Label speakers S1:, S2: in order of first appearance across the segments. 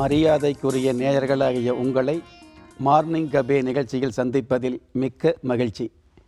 S1: மரியாதைக்குரிய நேயர்களாகிய உங்களை மார்னிங் கபே நிகழ்ச்சியில் சந்திப்பதில் மிக்க மகிழ்ச்சி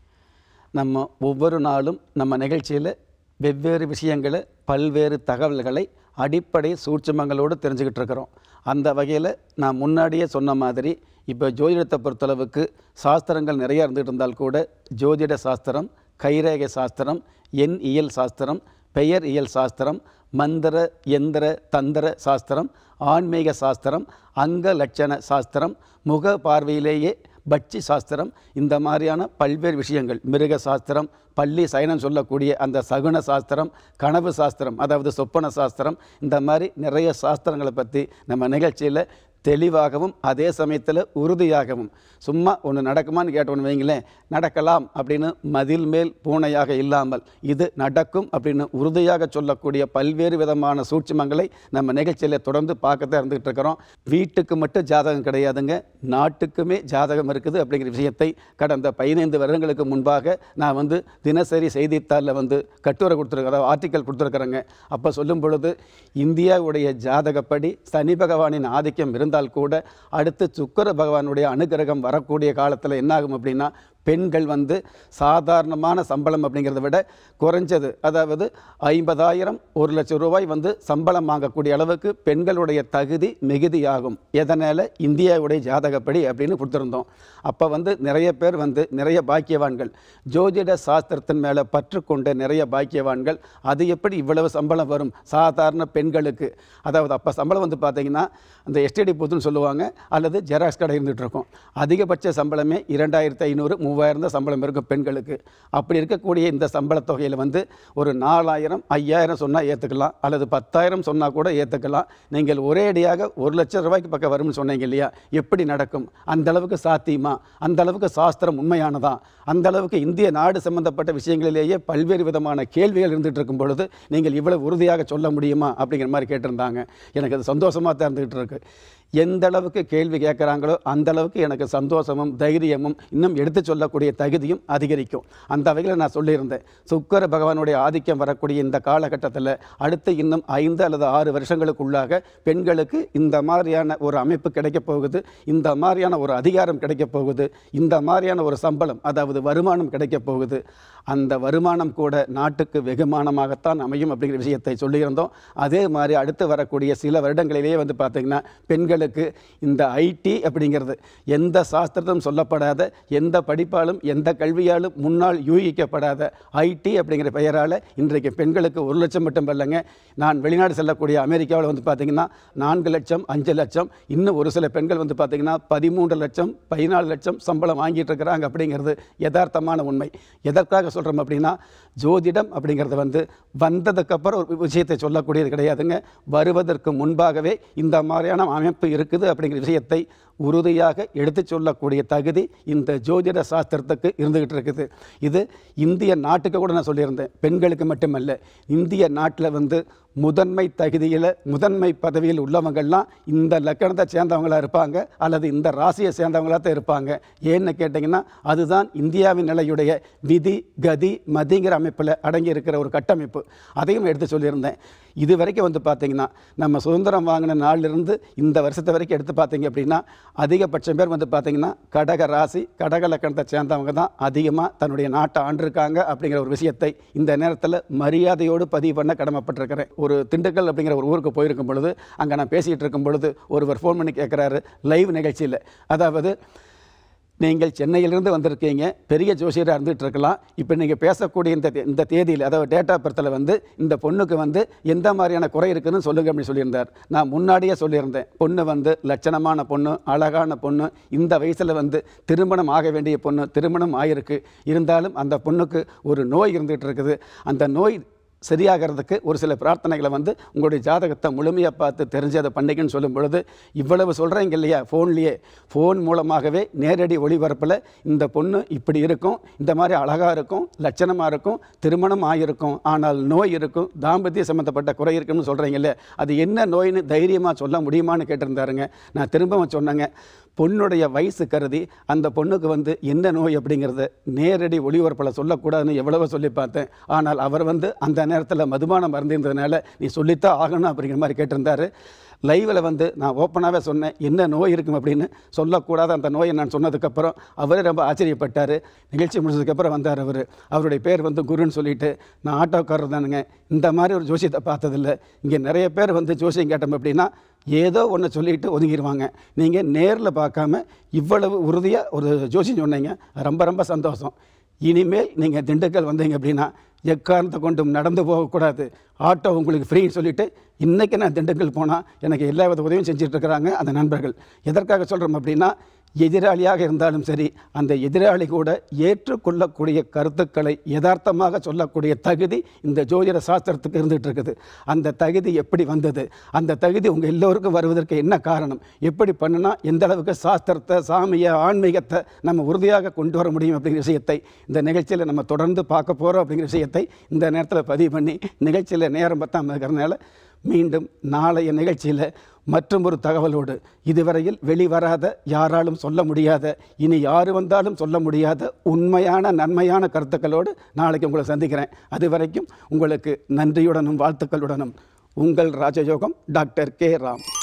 S1: நம்ம ஒவ்வொரு நாளும் நம்ம நிகழ்ச்சியில் வெவ்வேறு விஷயங்களை பல்வேறு தகவல்களை அடிப்படை சூட்சுமங்களோடு தெரிஞ்சுக்கிட்டு இருக்கிறோம் அந்த வகையில் நான் முன்னாடியே சொன்ன மாதிரி இப்போ ஜோதிடத்தை பொறுத்தளவுக்கு சாஸ்திரங்கள் நிறைய இருந்துகிட்டு இருந்தால் கூட ஜோதிட சாஸ்திரம் கைரேகை சாஸ்திரம் எண் இயல் சாஸ்திரம் பெயர் இயல் சாஸ்திரம் மந்திர எந்திர தந்திர சாஸ்திரம் ஆன்மீக சாஸ்திரம் அங்க லட்சண சாஸ்திரம் முக பார்வையிலேயே பட்சி சாஸ்திரம் இந்த மாதிரியான பல்வேறு விஷயங்கள் மிருக சாஸ்திரம் பள்ளி சயனம் சொல்லக்கூடிய அந்த சகுன சாஸ்திரம் கனவு சாஸ்திரம் அதாவது சொப்பன சாஸ்திரம் இந்த மாதிரி நிறைய சாஸ்திரங்களை பற்றி நம்ம நிகழ்ச்சியில் தெளிவாகவும் அதே சமயத்தில் உறுதியாகவும் சும்மா ஒன்று நடக்குமான்னு கேட்டோன்னு வைங்களேன் நடக்கலாம் அப்படின்னு மதில் மேல் பூனையாக இல்லாமல் இது நடக்கும் அப்படின்னு உறுதியாக சொல்லக்கூடிய பல்வேறு விதமான சூட்சுமங்களை நம்ம நிகழ்ச்சியில் தொடர்ந்து பார்க்கத்தான் இருந்துகிட்டு இருக்கிறோம் வீட்டுக்கு மட்டும் ஜாதகம் கிடையாதுங்க நாட்டுக்குமே ஜாதகம் இருக்குது அப்படிங்கிற விஷயத்தை கடந்த பதினைந்து வருடங்களுக்கு முன்பாக நான் வந்து தினசரி செய்தித்தாளில் வந்து கட்டுரை கொடுத்துருக்க அதாவது ஆர்டிக்கல் கொடுத்துருக்குறேங்க அப்போ சொல்லும் பொழுது இந்தியாவுடைய ஜாதகப்படி சனி பகவானின் ஆதிக்கம் இருந்தால் கூட அடுத்து சுக்கர பகவானுடைய அனுகிரகம் வரக்கூடிய காலத்தில் என்னாகும் அப்படின்னா பெண்கள் வந்து சாதாரணமான சம்பளம் அப்படிங்கிறத விட குறைஞ்சது அதாவது ஐம்பதாயிரம் ஒரு லட்சம் ரூபாய் வந்து சம்பளம் வாங்கக்கூடிய அளவுக்கு பெண்களுடைய தகுதி மிகுதியாகும் எதனால் இந்தியாவுடைய ஜாதகப்படி அப்படின்னு கொடுத்துருந்தோம் அப்போ வந்து நிறைய பேர் வந்து நிறைய பாக்கியவான்கள் ஜோதிட சாஸ்திரத்தின் மேலே பற்று கொண்ட நிறைய பாக்கியவான்கள் அது எப்படி இவ்வளவு சம்பளம் வரும் சாதாரண பெண்களுக்கு அதாவது அப்போ சம்பளம் வந்து பார்த்தீங்கன்னா அந்த எஸ்டிடி பூத்துன்னு சொல்லுவாங்க அல்லது ஜெராக்ஸ் கடை இருந்துகிட்டு இருக்கும் அதிகபட்ச சம்பளமே இரண்டாயிரத்து ஐநூறு மூவாயிரம் தான் சம்பளம் இருக்கும் பெண்களுக்கு அப்படி இருக்கக்கூடிய இந்த சம்பள தொகையில் வந்து ஒரு நாலாயிரம் ஐயாயிரம் சொன்னால் ஏற்றுக்கலாம் அல்லது பத்தாயிரம் சொன்னால் கூட ஏற்றுக்கலாம் நீங்கள் ஒரே அடியாக ஒரு லட்சம் ரூபாய்க்கு பக்கம் வரும்னு சொன்னீங்க இல்லையா எப்படி நடக்கும் அந்த அளவுக்கு சாத்தியமா அந்த அளவுக்கு சாஸ்திரம் உண்மையானதா அந்த அளவுக்கு இந்திய நாடு சம்பந்தப்பட்ட விஷயங்களிலேயே பல்வேறு விதமான கேள்விகள் இருந்துகிட்டு இருக்கும் பொழுது நீங்கள் இவ்வளவு உறுதியாக சொல்ல முடியுமா அப்படிங்கிற மாதிரி கேட்டிருந்தாங்க எனக்கு அது சந்தோஷமாக தான் இருந்துகிட்டு இருக்கு எந்த அளவுக்கு கேள்வி கேட்குறாங்களோ அந்த அளவுக்கு எனக்கு சந்தோஷமும் தைரியமும் இன்னும் எடுத்து சொல்லக்கூடிய தகுதியும் அதிகரிக்கும் அந்த வகையில் நான் சொல்லியிருந்தேன் சுக்கர பகவானுடைய ஆதிக்கம் வரக்கூடிய இந்த காலகட்டத்தில் அடுத்து இன்னும் ஐந்து அல்லது ஆறு வருஷங்களுக்குள்ளாக பெண்களுக்கு இந்த மாதிரியான ஒரு அமைப்பு கிடைக்கப் போகுது இந்த மாதிரியான ஒரு அதிகாரம் கிடைக்கப் போகுது இந்த மாதிரியான ஒரு சம்பளம் அதாவது வருமானம் கிடைக்கப் போகுது அந்த வருமானம் கூட நாட்டுக்கு வெகுமானமாகத்தான் அமையும் அப்படிங்கிற விஷயத்தை சொல்லியிருந்தோம் அதே மாதிரி அடுத்து வரக்கூடிய சில வருடங்களிலேயே வந்து பார்த்திங்கன்னா பெண்களுக்கு இந்த ஐடி அப்படிங்கிறது எந்த சாஸ்திரத்தும் சொல்லப்படாத எந்த படிப்பாலும் எந்த கல்வியாலும் முன்னால் யூகிக்கப்படாத ஐடி அப்படிங்கிற பெயரால் இன்றைக்கு பெண்களுக்கு ஒரு லட்சம் மட்டும் இல்லைங்க நான் வெளிநாடு செல்லக்கூடிய அமெரிக்காவில் வந்து பார்த்திங்கன்னா நான்கு லட்சம் அஞ்சு லட்சம் இன்னும் ஒரு சில பெண்கள் வந்து பார்த்திங்கன்னா பதிமூன்று லட்சம் பதினாலு லட்சம் சம்பளம் வாங்கிட்டு இருக்கிறாங்க அப்படிங்கிறது யதார்த்தமான உண்மை எதற்காக சொல்கிறோம் அப்படின்னா ஜோதிடம் அப்படிங்கிறது வந்து வந்ததுக்கப்புறம் ஒரு விஷயத்தை சொல்லக்கூடியது கிடையாதுங்க வருவதற்கு முன்பாகவே இந்த மாதிரியான அமைப்பு இருக்குது அப்படிங்கிற விஷயத்தை உறுதியாக எடுத்து சொல்லக்கூடிய தகுதி இந்த ஜோதிட சாஸ்திரத்துக்கு இருந்துகிட்டு இருக்குது இது இந்திய நாட்டுக்கு கூட நான் சொல்லியிருந்தேன் பெண்களுக்கு மட்டுமல்ல இந்திய நாட்டில் வந்து முதன்மை தகுதியில் முதன்மை பதவியில் உள்ளவங்கள்லாம் இந்த லக்கணத்தை சேர்ந்தவங்களா இருப்பாங்க அல்லது இந்த ராசியை சேர்ந்தவங்களா தான் இருப்பாங்க ஏன்னு கேட்டிங்கன்னா அதுதான் இந்தியாவின் நிலையுடைய விதி கதி மதிங்கிற அமைப்பில் அடங்கி இருக்கிற ஒரு கட்டமைப்பு அதையும் எடுத்து சொல்லியிருந்தேன் இது வரைக்கும் வந்து பார்த்தீங்கன்னா நம்ம சுதந்திரம் வாங்கின நாளிலிருந்து இந்த வருஷத்தை வரைக்கும் எடுத்து பார்த்தீங்க அப்படின்னா அதிகபட்சம் பேர் வந்து பார்த்தீங்கன்னா கடக ராசி கடக லக்கணத்தை சேர்ந்தவங்க தான் அதிகமாக தன்னுடைய நாட்டை ஆண்டிருக்காங்க அப்படிங்கிற ஒரு விஷயத்தை இந்த நேரத்தில் மரியாதையோடு பதிவு பண்ண கடமைப்பட்டிருக்கிறேன் ஒரு திண்டுக்கல் அப்படிங்கிற ஒரு ஊருக்கு போயிருக்கும் பொழுது அங்கே நான் பேசிகிட்டு இருக்கும் பொழுது ஒருவர் ஃபோன் பண்ணி கேட்குறாரு லைவ் நிகழ்ச்சியில் அதாவது நீங்கள் சென்னையிலிருந்து வந்திருக்கீங்க பெரிய ஜோசியராக இருந்துகிட்டு இருக்கலாம் இப்போ நீங்கள் பேசக்கூடிய இந்த தே- இந்த தேதியில் அதாவது டேட்டா பர்த்தில் வந்து இந்த பொண்ணுக்கு வந்து எந்த மாதிரியான குறை இருக்குன்னு சொல்லுங்க அப்படின்னு சொல்லியிருந்தார் நான் முன்னாடியே சொல்லியிருந்தேன் பொண்ணு வந்து லட்சணமான பொண்ணு அழகான பொண்ணு இந்த வயசில் வந்து திருமணம் ஆக வேண்டிய பொண்ணு திருமணம் ஆகிருக்கு இருந்தாலும் அந்த பொண்ணுக்கு ஒரு நோய் இருந்துகிட்டு இருக்குது அந்த நோய் சரியாகிறதுக்கு ஒரு சில பிரார்த்தனைகளை வந்து உங்களுடைய ஜாதகத்தை முழுமையாக பார்த்து தெரிஞ்சு அதை பண்ணிக்கன்னு சொல்லும் பொழுது இவ்வளவு சொல்கிறீங்க இல்லையா ஃபோன்லேயே ஃபோன் மூலமாகவே நேரடி ஒளிபரப்பில் இந்த பொண்ணு இப்படி இருக்கும் இந்த மாதிரி அழகாக இருக்கும் லட்சணமாக இருக்கும் திருமணம் ஆகியிருக்கும் ஆனால் நோய் இருக்கும் தாம்பத்திய சம்மந்தப்பட்ட குறை இருக்குன்னு சொல்கிறீங்கல்ல அது என்ன நோயின்னு தைரியமாக சொல்ல முடியுமான்னு கேட்டிருந்தாருங்க நான் திரும்பவும் சொன்னேங்க பொண்ணுடைய வயசு கருதி அந்த பொண்ணுக்கு வந்து என்ன நோய் அப்படிங்கிறத நேரடி ஒளிபரப்பில் சொல்லக்கூடாதுன்னு எவ்வளவோ சொல்லி பார்த்தேன் ஆனால் அவர் வந்து அந்த நேரத்தில் மதுபானம் மறந்திருந்ததுனால நீ சொல்லித்தான் ஆகணும் அப்படிங்கிற மாதிரி கேட்டிருந்தாரு லைவில் வந்து நான் ஓப்பனாகவே சொன்னேன் என்ன நோய் இருக்கும் அப்படின்னு சொல்லக்கூடாத அந்த நோயை நான் சொன்னதுக்கப்புறம் அவரே ரொம்ப ஆச்சரியப்பட்டார் நிகழ்ச்சி முடிச்சதுக்கப்புறம் வந்தார் அவர் அவருடைய பேர் வந்து குருன்னு சொல்லிட்டு நான் ஆட்டோக்காரர் தானுங்க இந்த மாதிரி ஒரு ஜோசியத்தை பார்த்ததில்ல இங்கே நிறைய பேர் வந்து ஜோசியம் கேட்டோம் அப்படின்னா ஏதோ ஒன்று சொல்லிட்டு ஒதுங்கிடுவாங்க நீங்கள் நேரில் பார்க்காம இவ்வளவு உறுதியாக ஒரு ஜோசியம் சொன்னீங்க ரொம்ப ரொம்ப சந்தோஷம் இனிமேல் நீங்கள் திண்டுக்கல் வந்தீங்க அப்படின்னா எக்காரணத்தை கொண்டும் நடந்து போகக்கூடாது ஆட்டோ உங்களுக்கு ஃப்ரீன்னு சொல்லிட்டு இன்றைக்கி நான் திண்டுக்கல் போனால் எனக்கு எல்லா வித உதவியும் செஞ்சுட்டு இருக்கிறாங்க அந்த நண்பர்கள் எதற்காக சொல்கிறோம் அப்படின்னா எதிராளியாக இருந்தாலும் சரி அந்த எதிராளி கூட ஏற்றுக்கொள்ளக்கூடிய கருத்துக்களை யதார்த்தமாக சொல்லக்கூடிய தகுதி இந்த ஜோதிட சாஸ்திரத்துக்கு இருந்துகிட்டு இருக்குது அந்த தகுதி எப்படி வந்தது அந்த தகுதி உங்கள் எல்லோருக்கும் வருவதற்கு என்ன காரணம் எப்படி பண்ணுனா எந்த அளவுக்கு சாஸ்திரத்தை சாமியை ஆன்மீகத்தை நம்ம உறுதியாக கொண்டு வர முடியும் அப்படிங்கிற விஷயத்தை இந்த நிகழ்ச்சியில் நம்ம தொடர்ந்து பார்க்க போகிறோம் அப்படிங்கிற விஷயத்தை இந்த நேரத்தில் பதிவு பண்ணி நிகழ்ச்சியில் நேரம் பத்தாமல் இருக்கிறனால மீண்டும் நாளைய நிகழ்ச்சியில் மற்றும் ஒரு தகவலோடு இதுவரையில் வெளிவராத யாராலும் சொல்ல முடியாத இனி யார் வந்தாலும் சொல்ல முடியாத உண்மையான நன்மையான கருத்துக்களோடு நாளைக்கு உங்களை சந்திக்கிறேன் அது வரைக்கும் உங்களுக்கு நன்றியுடனும் வாழ்த்துக்களுடனும் உங்கள் ராஜயோகம் டாக்டர் கே ராம்